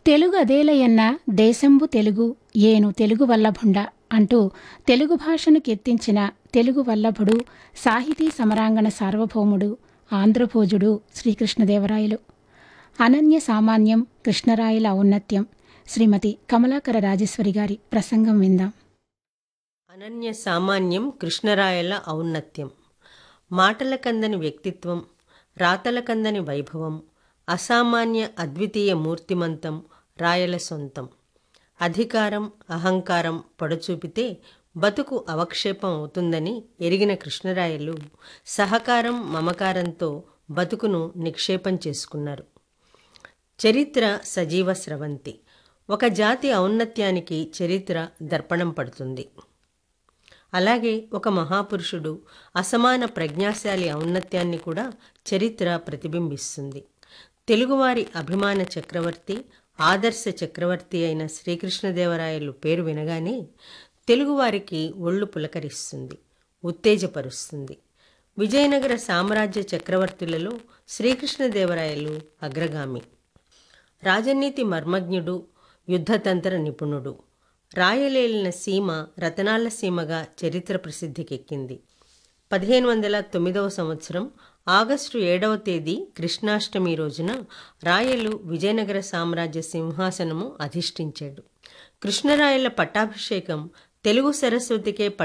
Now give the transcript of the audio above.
తెలుగు అదేలయన్న దేశంబు తెలుగు ఏను తెలుగు వల్లభుండ అంటూ తెలుగు భాషను కీర్తించిన తెలుగు వల్లభుడు సాహితీ సమరాంగణ సార్వభౌముడు ఆంధ్రభోజుడు శ్రీకృష్ణదేవరాయలు అనన్య సామాన్యం కృష్ణరాయల ఔన్నత్యం శ్రీమతి కమలాకర రాజేశ్వరి గారి ప్రసంగం విందాం అనన్య సామాన్యం కృష్ణరాయల ఔన్నత్యం మాటల కందని వ్యక్తిత్వం రాతల కందని వైభవం అసామాన్య అద్వితీయ మూర్తిమంతం రాయల సొంతం అధికారం అహంకారం పొడచూపితే బతుకు అవక్షేపం అవుతుందని ఎరిగిన కృష్ణరాయలు సహకారం మమకారంతో బతుకును నిక్షేపం చేసుకున్నారు చరిత్ర సజీవ స్రవంతి ఒక జాతి ఔన్నత్యానికి చరిత్ర దర్పణం పడుతుంది అలాగే ఒక మహాపురుషుడు అసమాన ప్రజ్ఞాశాలి ఔన్నత్యాన్ని కూడా చరిత్ర ప్రతిబింబిస్తుంది తెలుగువారి అభిమాన చక్రవర్తి ఆదర్శ చక్రవర్తి అయిన శ్రీకృష్ణదేవరాయలు పేరు వినగానే తెలుగువారికి ఒళ్ళు పులకరిస్తుంది ఉత్తేజపరుస్తుంది విజయనగర సామ్రాజ్య చక్రవర్తులలో శ్రీకృష్ణదేవరాయలు అగ్రగామి రాజనీతి మర్మజ్ఞుడు యుద్ధతంత్ర నిపుణుడు రాయలేలిన సీమ రతనాల సీమగా చరిత్ర ప్రసిద్ధికెక్కింది పదిహేను వందల తొమ్మిదవ సంవత్సరం ఆగస్టు ఏడవ తేదీ కృష్ణాష్టమి రోజున రాయలు విజయనగర సామ్రాజ్య సింహాసనము అధిష్ఠించాడు కృష్ణరాయల పట్టాభిషేకం తెలుగు సరస్వతికే